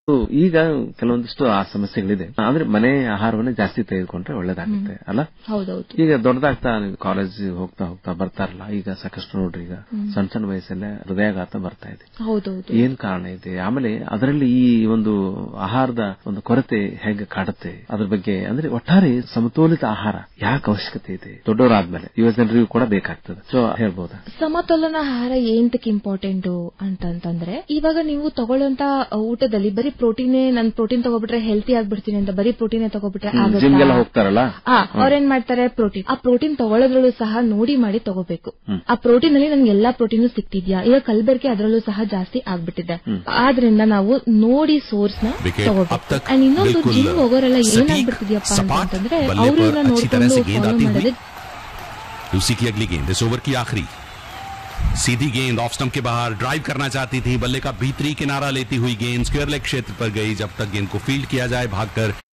ಈಗ ಕೆಲವೊಂದಿಷ್ಟು ಆ ಸಮಸ್ಯೆಗಳಿದೆ ಆದ್ರೆ ಮನೆ ಆಹಾರವನ್ನ ಜಾಸ್ತಿ ತೆಗೆದುಕೊಂಡ್ರೆ ಒಳ್ಳೇದಾಗುತ್ತೆ ಅಲ್ಲ ಹೌದೌದು ಈಗ ದೊಡ್ಡದಾಗ್ತಾ ಕಾಲೇಜ್ ಹೋಗ್ತಾ ಹೋಗ್ತಾ ಬರ್ತಾರಲ್ಲ ಈಗ ಸಾಕಷ್ಟು ನೋಡ್ರಿ ಈಗ ಸಣ್ಣ ಸಣ್ಣ ವಯಸ್ಸಲ್ಲೇ ಹೃದಯಾಘಾತ ಬರ್ತಾ ಇದೆ ಹೌದೌದು ಏನ್ ಕಾರಣ ಇದೆ ಆಮೇಲೆ ಅದರಲ್ಲಿ ಈ ಒಂದು ಆಹಾರದ ಒಂದು ಕೊರತೆ ಹೇಗೆ ಕಾಡುತ್ತೆ ಅದ್ರ ಬಗ್ಗೆ ಅಂದ್ರೆ ಒಟ್ಟಾರೆ ಸಮತೋಲಿತ ಆಹಾರ ಯಾಕೆ ಅವಶ್ಯಕತೆ ಇದೆ ದೊಡ್ಡವರಾದ್ಮೇಲೆ ಯುವ ಜನರಿಗೂ ಕೂಡ ಬೇಕಾಗ್ತದೆ ಸೊ ಹೇಳ್ಬೋದಾ ಸಮತೋಲನ ಆಹಾರ ಏಂತಕ್ಕೆ ಇಂಪಾರ್ಟೆಂಟ್ ಅಂತಂತಂದ್ರೆ ಇವಾಗ ನೀವು ತಗೊಳ್ಳೋಂತ ಊಟದಲ್ಲಿ ಬರೀ ಪ್ರೋಟೀನ್ ನನ್ ಪ್ರೋಟೀನ್ ತಗೋಬಿಟ್ರೆ ಹೆಲ್ತಿ ಆಗ್ಬಿಡ್ತೀನಿ ಅಂತ ಬರೀ ಪ್ರೋಟೀನ್ ತಗೋಬಿಟ್ರೆ ಜಿಮ್ಗೆಲ್ಲ ಆಗುತ್ತಾ ಹೋಗ್ತಾರಲ್ಲ ಆ, ಅವ್ರೇನ್ ಮಾಡ್ತಾರೆ ಪ್ರೋಟೀನ್ ಆ ಪ್ರೋಟೀನ್ ತಗೊಳ್ಳೋದ್ರಲ್ಲೂ ಸಹ ನೋಡಿ ಮಾಡಿ ತಗೋಬೇಕು ಆ ಪ್ರೋಟೀನ್ ಅಲ್ಲಿ ನನ್ಗೆ ಎಲ್ಲಾ ಪ್ರೋಟೀನ್ ಸಿಕ್ತಿದ್ಯಾ ಈಗ ಕಲ್ಬೆರಕೆ ಅದರಲ್ಲೂ ಸಹ ಜಾಸ್ತಿ ಆಗ್ಬಿಟ್ಟಿದೆ ಆದ್ರಿಂದ ನಾವು ನೋಡಿ ಸೋರ್ಸ್ ನ विकेट अब ತಗೋಬೇಕು तक ಅಂಡ್ ಇನ್ನೊಂದು बिल्कुल ಜಿಮ್ ಹೋಗೋರೆಲ್ಲ सटीक, ಏನಾಗ್ಬಿಡ್ತಿದ್ಯಪ್ಪ सपाट ಅಂತಂದ್ರೆ बल्ले ಅವರು पर अच्छी तरह ನೋಡ್ಕೊಂಡು से गेंद ಫಾಲೋ आती हुई ಮಾಡೋದೇ उसी की अगली गेंद इस ओवर की आखिरी सीधी गेंद ऑफ स्टंप के बाहर ड्राइव करना चाहती थी बल्ले का भीतरी किनारा लेती हुई गेंद स्क्वायर लेग क्षेत्र पर गई जब तक गेंद को फील्ड किया जाए भागकर